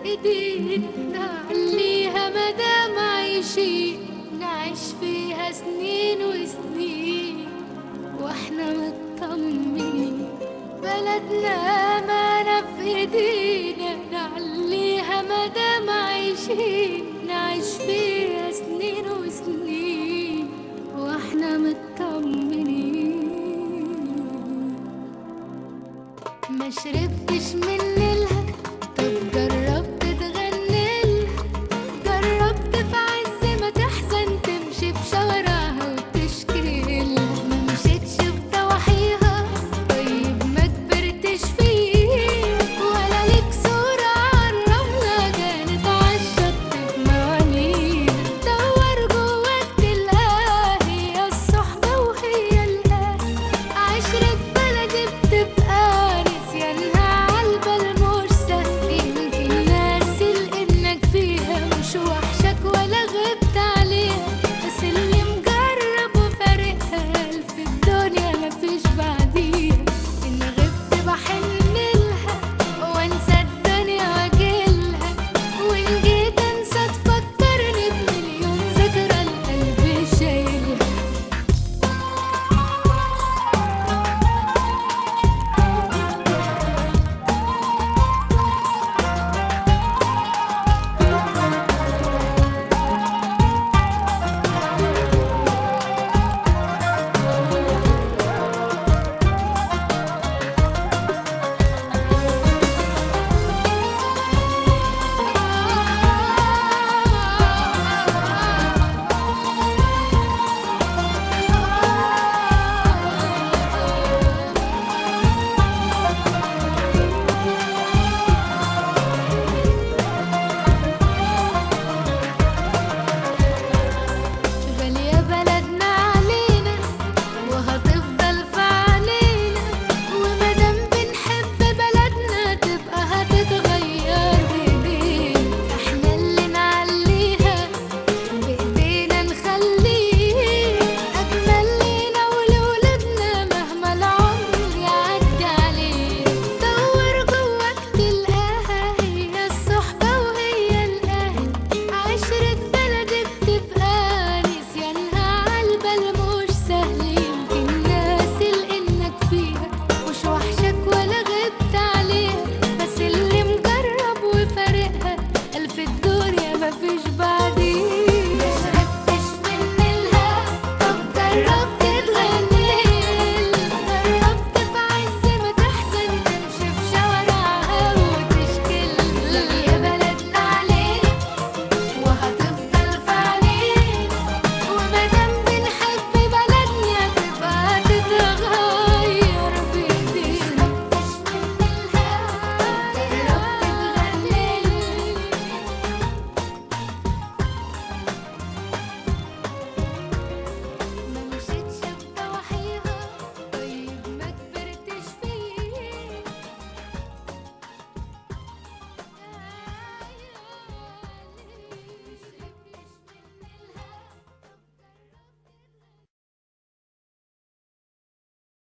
ايدينا نعليها مدام عايشين نعيش فيها سنين وسنين واحنا مطمنين بلدنا امانة في ايدينا نعليها مدام عايشين نعيش فيها سنين وسنين واحنا مطمنين ما شربتش من نيلها طب جربت تغني لها جربت في عز ما تحزن تمشي في شوارعها وتشكي لها ما مشيتش بضواحيها طيب ما كبرتش فيه ولا ليك صورة عالرملة كانت عالشط بمعانيها دور جواك تلاقيها هي الصحبة وهي الأهل عشرة بلدي بتبقى نسيانها عالبال مش سهل يمكن ناسي لإنك فيها مش وحشك ولا غبت عليها بس اللي مجرب وفارقها في الدنيا مفيش بعديها إن غبت بحن لها وانسى الدنيا واجيلها وإن جيت انسى تفكرني بمليون ذكرى القلب شايلها غالية بلدنا علينا وهتفضل في علينا ومادام بنحب بلدنا تبقى هتتغير بايدينا احنا اللي نعليها بايدينا نخليه اجمل لينا ولولادنا مهما العمر يعدي علينا دور جواك تلقاها هي الصحبة وهي الاهل عشرة بلدي بتبقى نسيانها عالبال مش سهل يمكن ناسي لانك فيها مش وحشك ولا غبت عليها بس اللي مجرب وفارقها الف الدنيا مفيش بعديها مشربتش من نيلها طب جربت